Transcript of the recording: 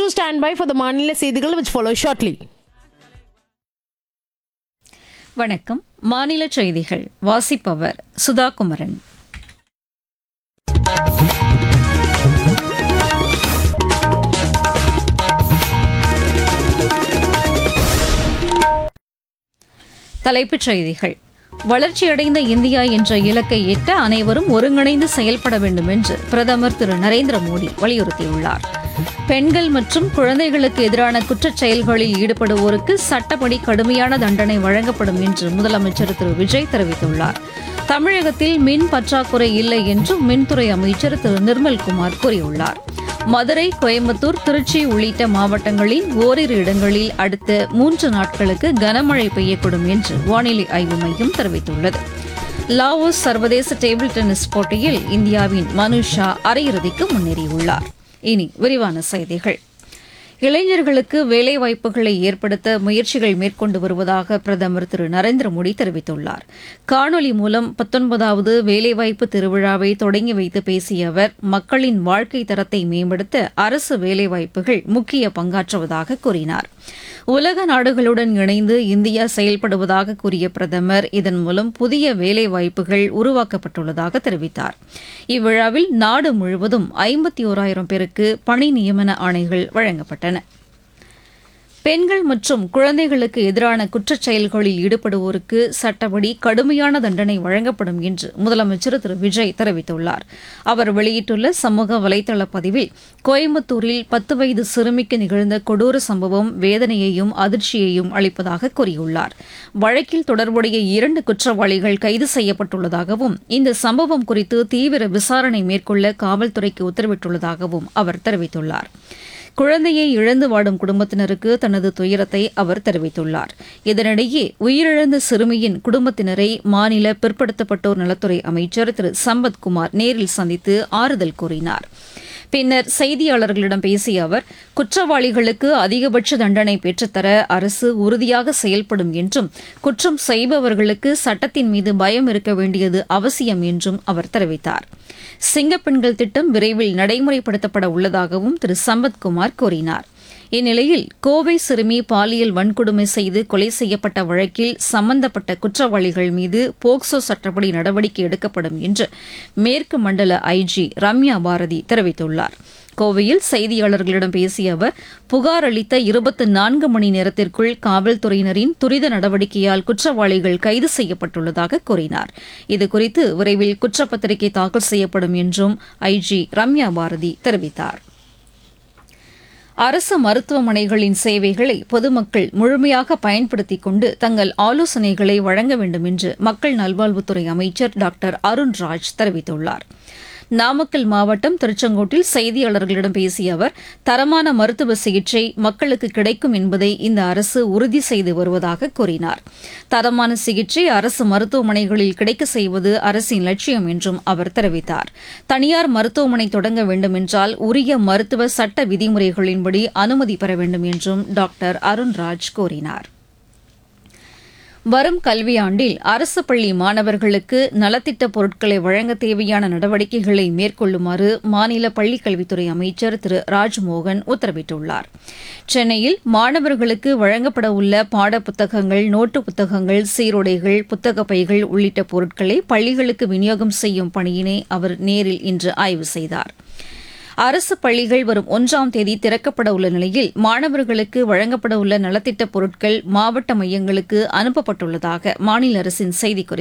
stand by for the மாநில செய்திகள் which follow shortly. வணக்கம் மாநில செய்திகள் வாசிப்பவர் சுதா குமரன் தலைப்புச் செய்திகள் வளர்ச்சியடைந்த இந்தியா என்ற இலக்கை எட்ட அனைவரும் ஒருங்கிணைந்து செயல்பட வேண்டும் என்று பிரதமர் திரு நரேந்திர மோடி வலியுறுத்தியுள்ளார் பெண்கள் மற்றும் குழந்தைகளுக்கு எதிரான குற்றச் செயல்களில் ஈடுபடுவோருக்கு சட்டப்படி கடுமையான தண்டனை வழங்கப்படும் என்று முதலமைச்சர் திரு விஜய் தெரிவித்துள்ளார் தமிழகத்தில் மின் பற்றாக்குறை இல்லை என்றும் மின்துறை அமைச்சர் திரு நிர்மல்குமார் கூறியுள்ளார் மதுரை கோயம்புத்தூர் திருச்சி உள்ளிட்ட மாவட்டங்களில் ஓரிரு இடங்களில் அடுத்த மூன்று நாட்களுக்கு கனமழை பெய்யக்கூடும் என்று வானிலை ஆய்வு மையம் தெரிவித்துள்ளது லாவோஸ் சர்வதேச டேபிள் டென்னிஸ் போட்டியில் இந்தியாவின் மனுஷா அரையிறுதிக்கு முன்னேறியுள்ளார் இனி விரிவான செய்திகள் இளைஞர்களுக்கு வேலைவாய்ப்புகளை ஏற்படுத்த முயற்சிகள் மேற்கொண்டு வருவதாக பிரதமர் திரு நரேந்திர மோடி தெரிவித்துள்ளார் காணொலி மூலம் பத்தொன்பதாவது வேலைவாய்ப்பு திருவிழாவை தொடங்கி வைத்து பேசிய அவர் மக்களின் வாழ்க்கை தரத்தை மேம்படுத்த அரசு வேலைவாய்ப்புகள் முக்கிய பங்காற்றுவதாக கூறினார் உலக நாடுகளுடன் இணைந்து இந்தியா செயல்படுவதாக கூறிய பிரதமர் இதன் மூலம் புதிய வேலைவாய்ப்புகள் உருவாக்கப்பட்டுள்ளதாக தெரிவித்தார் இவ்விழாவில் நாடு முழுவதும் ஐம்பத்தி ஓராயிரம் பேருக்கு பணி நியமன ஆணைகள் வழங்கப்பட்டன பெண்கள் மற்றும் குழந்தைகளுக்கு எதிரான குற்றச் செயல்களில் ஈடுபடுவோருக்கு சட்டப்படி கடுமையான தண்டனை வழங்கப்படும் என்று முதலமைச்சர் திரு விஜய் தெரிவித்துள்ளார் அவர் வெளியிட்டுள்ள சமூக வலைதள பதிவில் கோயம்புத்தூரில் பத்து வயது சிறுமிக்கு நிகழ்ந்த கொடூர சம்பவம் வேதனையையும் அதிர்ச்சியையும் அளிப்பதாக கூறியுள்ளார் வழக்கில் தொடர்புடைய இரண்டு குற்றவாளிகள் கைது செய்யப்பட்டுள்ளதாகவும் இந்த சம்பவம் குறித்து தீவிர விசாரணை மேற்கொள்ள காவல்துறைக்கு உத்தரவிட்டுள்ளதாகவும் அவர் தெரிவித்துள்ளார் குழந்தையை இழந்து வாடும் குடும்பத்தினருக்கு தனது துயரத்தை அவர் தெரிவித்துள்ளார் இதனிடையே உயிரிழந்த சிறுமியின் குடும்பத்தினரை மாநில பிற்படுத்தப்பட்டோர் நலத்துறை அமைச்சர் திரு சம்பத்குமார் நேரில் சந்தித்து ஆறுதல் கூறினார் பின்னர் செய்தியாளர்களிடம் பேசிய அவர் குற்றவாளிகளுக்கு அதிகபட்ச தண்டனை பெற்றுத்தர அரசு உறுதியாக செயல்படும் என்றும் குற்றம் செய்பவர்களுக்கு சட்டத்தின் மீது பயம் இருக்க வேண்டியது அவசியம் என்றும் அவர் தெரிவித்தார் சிங்கப்பெண்கள் திட்டம் விரைவில் நடைமுறைப்படுத்தப்பட உள்ளதாகவும் திரு சம்பத்குமார் கூறினார் இந்நிலையில் கோவை சிறுமி பாலியல் வன்கொடுமை செய்து கொலை செய்யப்பட்ட வழக்கில் சம்பந்தப்பட்ட குற்றவாளிகள் மீது போக்சோ சட்டப்படி நடவடிக்கை எடுக்கப்படும் என்று மேற்கு மண்டல ஐஜி ரம்யா பாரதி தெரிவித்துள்ளார் கோவையில் செய்தியாளர்களிடம் பேசிய அவர் புகார் அளித்த இருபத்தி நான்கு மணி நேரத்திற்குள் காவல்துறையினரின் துரித நடவடிக்கையால் குற்றவாளிகள் கைது செய்யப்பட்டுள்ளதாக கூறினார் இதுகுறித்து விரைவில் குற்றப்பத்திரிகை தாக்கல் செய்யப்படும் என்றும் ஐஜி ரம்யா பாரதி தெரிவித்தார் அரசு மருத்துவமனைகளின் சேவைகளை பொதுமக்கள் முழுமையாக பயன்படுத்திக் கொண்டு தங்கள் ஆலோசனைகளை வழங்க வேண்டும் என்று மக்கள் நல்வாழ்வுத்துறை அமைச்சர் டாக்டர் அருண்ராஜ் தெரிவித்துள்ளார் நாமக்கல் மாவட்டம் திருச்செங்கோட்டில் செய்தியாளர்களிடம் பேசிய அவர் தரமான மருத்துவ சிகிச்சை மக்களுக்கு கிடைக்கும் என்பதை இந்த அரசு உறுதி செய்து வருவதாக கூறினார் தரமான சிகிச்சை அரசு மருத்துவமனைகளில் கிடைக்க செய்வது அரசின் லட்சியம் என்றும் அவர் தெரிவித்தார் தனியார் மருத்துவமனை தொடங்க வேண்டும் என்றால் உரிய மருத்துவ சட்ட விதிமுறைகளின்படி அனுமதி பெற வேண்டும் என்றும் டாக்டர் அருண்ராஜ் கூறினார் வரும் கல்வியாண்டில் அரசு பள்ளி மாணவர்களுக்கு நலத்திட்ட பொருட்களை வழங்க தேவையான நடவடிக்கைகளை மேற்கொள்ளுமாறு மாநில பள்ளிக்கல்வித்துறை அமைச்சர் திரு ராஜ்மோகன் உத்தரவிட்டுள்ளார் சென்னையில் மாணவர்களுக்கு வழங்கப்பட உள்ள பாட புத்தகங்கள் நோட்டு புத்தகங்கள் சீருடைகள் புத்தக பைகள் உள்ளிட்ட பொருட்களை பள்ளிகளுக்கு விநியோகம் செய்யும் பணியினை அவர் நேரில் இன்று ஆய்வு செய்தார் அரசு பள்ளிகள் வரும் ஒன்றாம் தேதி திறக்கப்பட உள்ள நிலையில் மாணவர்களுக்கு வழங்கப்பட உள்ள நலத்திட்ட பொருட்கள் மாவட்ட மையங்களுக்கு அனுப்பப்பட்டுள்ளதாக மாநில அரசின் செய்திக்குறிப்பு